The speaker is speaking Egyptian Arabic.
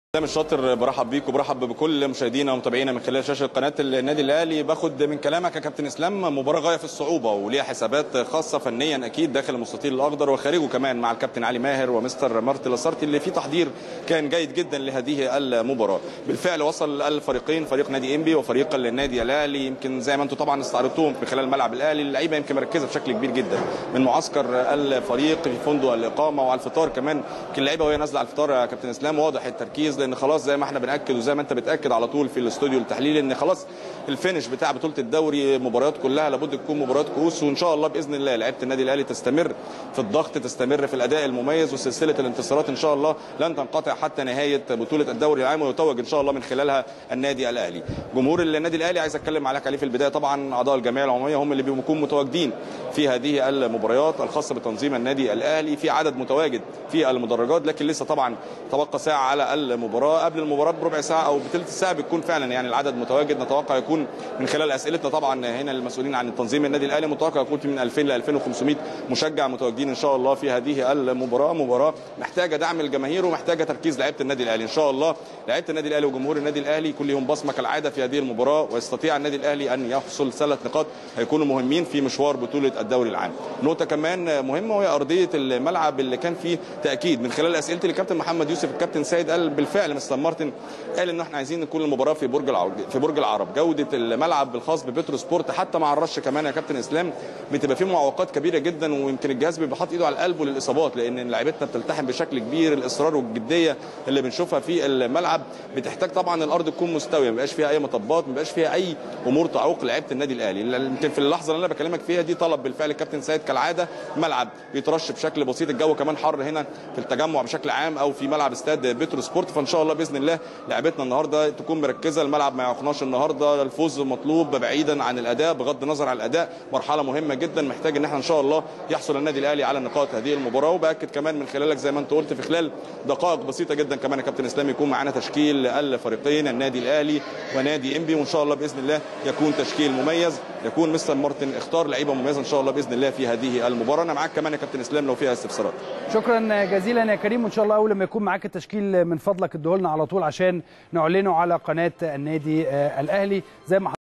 اسلام الشاطر برحب بيك وبرحب بكل مشاهدينا ومتابعينا من خلال شاشه قناه النادي الاهلي باخد من كلامك يا كابتن اسلام مباراه غايه في الصعوبه وليها حسابات خاصه فنيا اكيد داخل المستطيل الاخضر وخارجه كمان مع الكابتن علي ماهر ومستر مارتي لاسارتي اللي في تحضير كان جيد جدا لهذه المباراه بالفعل وصل الفريقين فريق نادي انبي وفريق النادي الاهلي يمكن زي ما انتم طبعا استعرضتوهم في خلال ملعب الاهلي اللعيبه يمكن مركزه بشكل كبير جدا من معسكر الفريق في فندق الاقامه وعلى الفطار كمان يمكن اللعيبه وهي نازله على الفطار يا كابتن اسلام واضح التركيز لان خلاص زي ما احنا بناكد وزي ما انت بتاكد على طول في الاستوديو التحليلي ان خلاص الفينش بتاع بطوله الدوري مباريات كلها لابد تكون مباريات كؤوس وان شاء الله باذن الله لعيبه النادي الاهلي تستمر في الضغط تستمر في الاداء المميز وسلسله الانتصارات ان شاء الله لن تنقطع حتى نهايه بطوله الدوري العام ويتوج ان شاء الله من خلالها النادي الاهلي جمهور النادي الاهلي عايز اتكلم عليك عليه في البدايه طبعا اعضاء الجمعيه العموميه هم اللي بيكونوا متواجدين في هذه المباريات الخاصه بتنظيم النادي الاهلي في عدد متواجد في المدرجات لكن لسه طبعا تبقى ساعه على المباراه قبل المباراه بربع ساعه او بثلث ساعه بتكون فعلا يعني العدد متواجد نتوقع يكون من خلال اسئلتنا طبعا هنا المسؤولين عن تنظيم النادي الاهلي متوقع يكون في من 2000 ل 2500 مشجع متواجدين ان شاء الله في هذه المباراه مباراه محتاجه دعم الجماهير ومحتاجه تركيز لعيبه النادي الاهلي ان شاء الله لعيبه النادي الاهلي وجمهور النادي الاهلي كل يوم بصمه كالعاده في هذه المباراه ويستطيع النادي الاهلي ان يحصل ثلاث نقاط هيكونوا مهمين في مشوار بطوله الدوري العام نقطه كمان مهمه وهي ارضيه الملعب اللي كان فيه تاكيد من خلال اسئلتي للكابتن محمد يوسف الكابتن سيد قال بالفعل مستر مارتن قال ان احنا عايزين نكون المباراه في برج العرب في برج العرب جوده الملعب الخاص ببترو سبورت حتى مع الرش كمان يا كابتن اسلام بتبقى فيه معوقات كبيره جدا ويمكن الجهاز بيبقى حاطط ايده على القلب للاصابات لان لعيبتنا بتلتحم بشكل كبير الاصرار والجديه اللي بنشوفها في الملعب بتحتاج طبعا الارض تكون مستويه ما يبقاش فيها اي مطبات ما يبقاش فيها اي امور تعوق لعيبه النادي الاهلي يمكن في اللحظه اللي انا بكلمك فيها دي طلب بالفعل الكابتن سيد كالعاده ملعب بيترش بشكل بسيط الجو كمان حر هنا في التجمع بشكل عام او في ملعب استاد بترو سبورت فان شاء الله باذن الله لعيبتنا النهارده تكون مركزه الملعب ما يعوقناش النهارده الفوز مطلوب بعيدا عن الاداء بغض النظر عن الاداء مرحله مهمه جدا محتاج ان احنا ان شاء الله يحصل النادي الاهلي على نقاط هذه المباراه وباكد كمان من خلالك زي ما انت قلت في خلال دقائق بسيطه جدا كمان يا كابتن اسلام يكون معانا تشكيل الفريقين النادي الاهلي ونادي انبي وان شاء الله باذن الله يكون تشكيل مميز يكون مستر مارتن اختار لعيبه مميزه ان شاء الله باذن الله في هذه المباراه انا معاك كمان يا كابتن اسلام لو فيها استفسارات شكرا جزيلا يا كريم وان شاء الله اول ما يكون معاك التشكيل من فضلك اديه لنا على طول عشان نعلنه على قناه النادي الاهلي زي ما